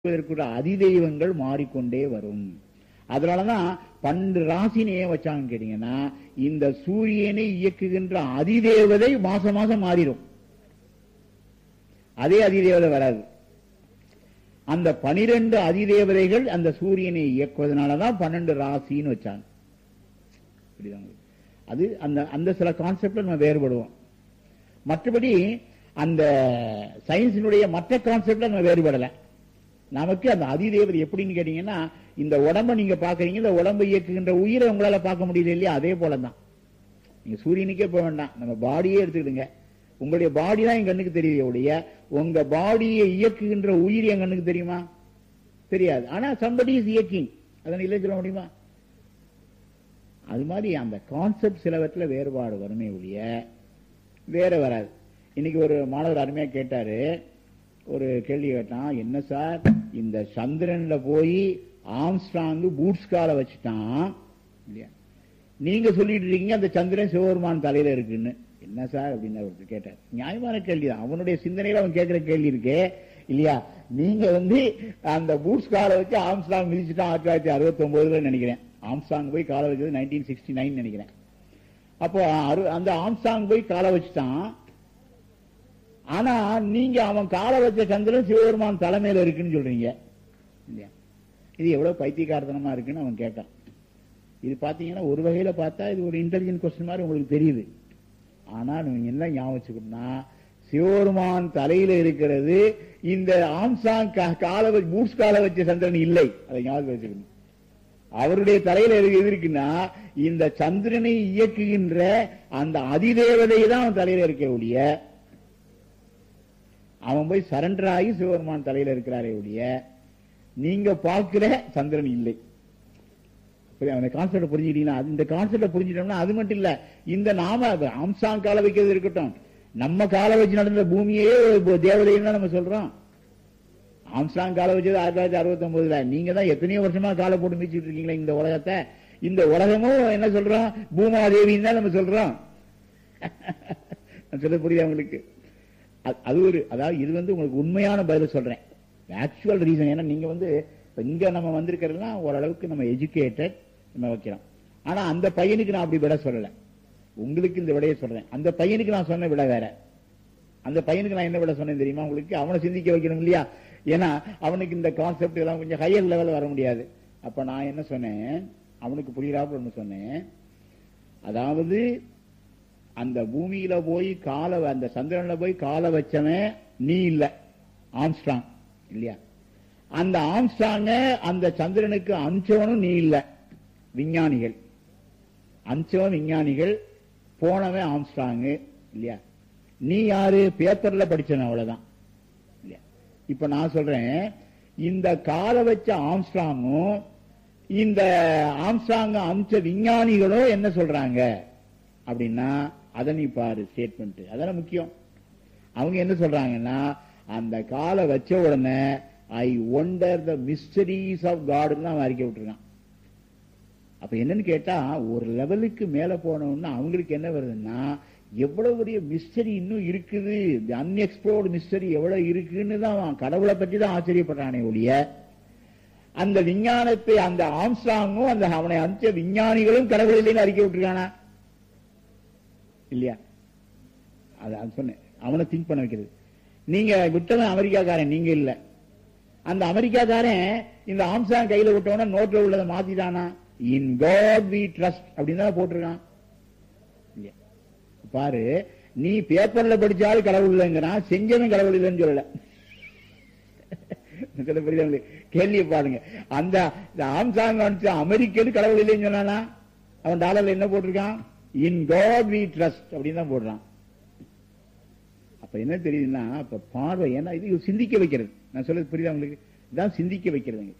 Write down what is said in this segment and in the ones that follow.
இதற்குள்ள அதிதெய்வங்கள் மாறிக்கொண்டே வரும் அதனாலதான் பன்னெண்டு ராசின்னு ஏன் வச்சாங்க கேட்டீங்கன்னா இந்த சூரியனை இயக்குகின்ற அதிதேவதை மாசம் மாசம் மாறிடும் அதே அதிதேவதை வராது அந்த பனிரெண்டு அதிதேவதைகள் அந்த சூரியனை இயக்குவதனாலதான் பன்னெண்டு ராசின்னு வச்சாங்க புரியுதா உங்களுக்கு? அது அந்த அந்த சில கான்செப்ட்ல நம்ம வேறுபடுவோம் மற்றபடி அந்த சயின்ஸினுடைய மற்ற கான்செப்ட்ல நம்ம வேறுபடல நமக்கு அந்த அதிதேவதை எப்படின்னு கேட்டீங்கன்னா இந்த உடம்ப நீங்க பாக்குறீங்க இந்த உடம்பை இயக்குகின்ற உயிரை உங்களால பார்க்க முடியல இல்லையா அதே போலதான் நீங்க சூரியனுக்கே போக வேண்டாம் நம்ம பாடியே எடுத்துக்கிடுங்க உங்களுடைய பாடி தான் என் கண்ணுக்கு தெரியுது ஒழிய உங்க பாடியை இயக்குகின்ற உயிர் என் கண்ணுக்கு தெரியுமா தெரியாது ஆனா சம்படி இஸ் இயக்கிங் அதனை இல்லை சொல்ல முடியுமா அது மாதிரி அந்த கான்செப்ட் சிலவற்றில் வேறுபாடு வருமே ஒழிய வேற வராது இன்னைக்கு ஒரு மாணவர் அருமையா கேட்டாரு ஒரு கேள்வி கேட்டான் என்ன சார் இந்த சந்திரன்ல போய் ஆம்ஸ்ட்ராங் பூட்ஸ் கால வச்சுட்டான் இல்லையா நீங்க சொல்லிட்டு இருக்கீங்க அந்த சந்திரன் சிவபெருமான் தலையில இருக்குன்னு என்ன சார் அப்படின்னு அவர் கேட்டார் நியாயமான கேள்வி தான் அவனுடைய சிந்தனையில அவன் கேட்கிற கேள்வி இருக்கே இல்லையா நீங்க வந்து அந்த பூட்ஸ் காலை வச்சு ஆம்ஸ்ட்ராங் மிதிச்சுட்டான் ஆயிரத்தி தொள்ளாயிரத்தி அறுபத்தி ஒன்பதுல நினைக்கிறேன் ஆம்ஸ்ட்ராங் போய் காலை வச்சது நைன்டீன் சிக்ஸ்டி நைன் நினைக்கிறேன் அப்போ அரு- அந்த ஆம்ஸ்ட்ராங் போய் காலை வச்சுட்டான் ஆனா நீங்க அவன் காலை வச்ச சந்திரன் சிவபெருமான் தலைமையில இருக்குன்னு சொல்றீங்க இல்லையா இது எவ்வளவு பைத்தியக்காரத்தனமா இருக்குன்னு அவன் கேட்டான் இது பாத்தீங்கன்னா ஒரு வகையில பார்த்தா இது ஒரு இன்டெலிஜென்ட் கொஸ்டின் மாதிரி உங்களுக்கு தெரியுது ஆனா நீங்க என்ன ஞாபகம் வச்சுக்கணும்னா சிவபெருமான் தலையில இருக்கிறது இந்த ஆம்சாங் கா- காலை வச்சு பூட்ஸ் காலை வச்ச சந்திரன் இல்லை அதை ஞாபகம் வச்சுக்கணும் அவருடைய தலையில எது எது இருக்குன்னா இந்த சந்திரனை இயக்குகின்ற அந்த அதிதேவதை தான் அவன் தலையில இருக்க ஒழிய அவன் போய் சரண்டர் ஆகி சிவபெருமான் தலையில இருக்கிறாரே ஒழிய நீங்க பார்க்கிற சந்திரன் இல்லை புரியுதா? அந்த கான்செப்ட் புரிஞ்சுக்கிட்டீங்கன்னா அது- இந்த கான்செப்ட் புரிஞ்சுட்டோம்னா அது மட்டும் இல்ல இந்த நாம ஆம்சாங் கால வைக்கிறது இருக்கட்டும் நம்ம கால வச்சு நடந்த பூமியே ஒரு தேவதைன்னு தான் நம்ம சொல்றோம் ஆம்ஸ்டாங் கால வச்சது ஆயிரத்தி தொள்ளாயிரத்தி அறுபத்தி ஒன்பதுல நீங்க தான் எத்தனையோ வருஷமா காலை போட்டு மிதிச்சிட்டு இருக்கீங்களா இந்த உலகத்தை இந்த உலகமும் என்ன சொல்றோம் பூமாதேவின்னு தான் நம்ம சொல்றோம் நான் சொல்ல புரியுதா உங்களுக்கு அது- அது ஒரு அதாவது இது வந்து உங்களுக்கு உண்மையான பதில சொல்றேன் ஆக்சுவல் ரீசன் ஏன்னா நீங்க வந்து இப்ப இங்க நம்ம வந்திருக்கிறதுலாம் ஓரளவுக்கு நம்ம எஜுகேட்டட் நம்ம வைக்கிறோம் ஆனா அந்த பையனுக்கு நான் அப்படி விட சொல்லல உங்களுக்கு இந்த விடையை சொல்றேன் அந்த பையனுக்கு நான் சொன்ன விட வேற அந்த பையனுக்கு நான் என்ன விட சொன்னேன் தெரியுமா உங்களுக்கு அவனை சிந்திக்க வைக்கணும் இல்லையா ஏன்னா அவனுக்கு இந்த கான்செப்ட் எல்லாம் கொஞ்சம் ஹையர் லெவல் வர முடியாது அப்ப நான் என்ன சொன்னேன் அவனுக்கு புரியுறாப்புல ஒண்ணு சொன்னேன் அதாவது அந்த பூமியில போய் காலை அந்த சந்திரன்ல போய் காலை வச்சவன் நீ இல்ல ஆம்ஸ்ட்ராங் இல்லையா அந்த ஆம்ஸ்ட்ராங்க அந்த சந்திரனுக்கு அனுப்பிச்சவனும் நீ இல்ல விஞ்ஞானிகள் அனுப்பிச்சவன் விஞ்ஞானிகள் போனவன் ஆம்ஸ்ட்ராங் இல்லையா நீ யாரு பேப்பர்ல படிச்சவன் அவ்வளவுதான் இல்லையா இப்ப நான் சொல்றேன் இந்த காலை வச்ச ஆம்ஸ்ட்ராங்கும் இந்த ஆம்ஸ்ட்ராங்க அமிச்ச விஞ்ஞானிகளும் என்ன சொல்றாங்க அப்படின்னா அதை நீ பாரு ஸ்டேட்மெண்ட் அதெல்லாம் முக்கியம் அவங்க என்ன சொல்றாங்கன்னா அந்த காலை வச்ச உடனே I wonder the mysteries of காட்னு அவன் அறிக்கை விட்டுருக்கான் அப்ப என்னன்னு கேட்டா ஒரு லெவலுக்கு மேல போனோம்னா அவங்களுக்கு என்ன வருதுன்னா எவ்வளவு பெரிய மிஸ்டரி இன்னும் இருக்குது அன்எக்ஸ்ப்ளோர்டு மிஸ்டரி எவ்வளவு இருக்குன்னு தான் அவன் கடவுளை பற்றி தான் ஆச்சரியப்படுறானே ஒழிய அந்த விஞ்ஞானத்தை அந்த ஆம்ஸ்டாங்கும் அந்த அவனை அனுப்பிச்ச விஞ்ஞானிகளும் கடவுள் இல்லைன்னு அறிக்கை விட்டுருக்கானா இல்லையா அது அது சொன்னேன் அவனை திங்க் பண்ண வைக்கிறது நீங்க விட்டவன் அமெரிக்காக்காரன் நீங்க இல்ல அந்த அமெரிக்காக்காரன் இந்த ஆம்சாங் கையில விட்டவன நோட்ல உள்ளதை மாத்திட்டானா இன் காட் வி ட்ரஸ்ட் அப்படின்னு தான் போட்டிருக்கான் இல்லையா பாரு நீ பேப்பர்ல படிச்சாலும் கடவுள் இல்லைங்கிறான் செஞ்சவன் கடவுள் இல்லைன்னு சொல்லல சொல்ல புரியுதா உங்களுக்கு? கேள்வியை பாருங்க அந்த இந்த ஆம்சாங் அனுப்பிச்ச அமெரிக்கன் கடவுள் இல்லைன்னு சொன்னானா அவன் டாலர்ல என்ன போட்டிருக்கான் இன் காட் வி ட்ரஸ்ட் அப்படின்னு தான் போடுறான் அப்ப என்ன தெரியுதுன்னா அப்ப பார்வை ஏன்னா இது சிந்திக்க வைக்கிறது நான் சொல்றது புரியுதா உங்களுக்கு இதான் சிந்திக்க வைக்கிறதுங்க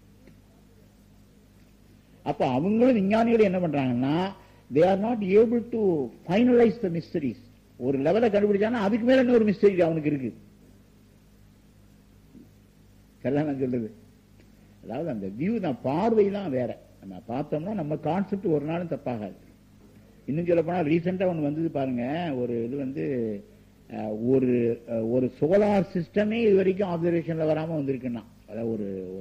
அப்ப அவங்களும் விஞ்ஞானிகளும் என்ன பண்றாங்கன்னா they are not able to finalise the mysteries ஒரு லெவலை கண்டுபிடிச்சானா அதுக்கு மேல இன்னொரு மிஸ்டரி அவனுக்கு இருக்கு சரிதான் நான் சொல்றது அதாவது அந்த வியூ தான் பார்வை தான் வேற நம்ம பார்த்தோம்னா நம்ம கான்செப்ட் ஒரு நாளும் தப்பாகாது இன்னும் சொல்ல போனா ரீசெண்டா ஒன்று வந்தது பாருங்க ஒரு இது வந்து அஹ், ஒரு அஹ், ஒரு சோலார் சிஸ்டமே இது வரைக்கும் ஆப்சர்வேஷன்ல வராம வந்திருக்குன்னா அதாவது ஒரு